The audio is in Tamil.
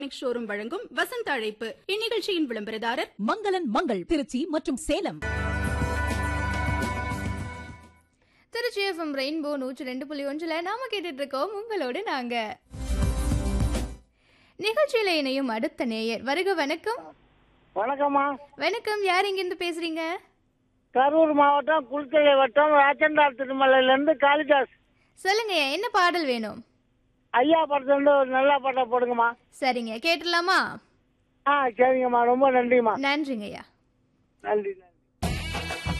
எலக்ட்ரானிக் ஷோரூம் வழங்கும் வசந்த அழைப்பு இந்நிகழ்ச்சியின் விளம்பரதாரர் மங்களன் மங்கள் திருச்சி மற்றும் சேலம் திருச்சி எஃப்எம் ரெயின்போ நூற்றி ரெண்டு புள்ளி ஒன்றில் நாம கேட்டுட்டு இருக்கோம் உங்களோடு நாங்க நிகழ்ச்சியில இணையும் அடுத்த நேயர் வருக வணக்கம் வணக்கம்மா வணக்கம் யார் இங்கிருந்து பேசுறீங்க கரூர் மாவட்டம் குளித்தலை வட்டம் ராச்சண்டார் திருமலையிலேருந்து காளிதாஸ் சொல்லுங்க என்ன பாடல் வேணும் ஐயா படத்துலேருந்து ஒரு நல்ல பாட்டை போடுங்கம்மா சரிங்க கேட்டுடலாமா ஆ சரிங்கம்மா ரொம்ப நன்றிம்மா நன்றிங்கய்யா நன்றி நன்றி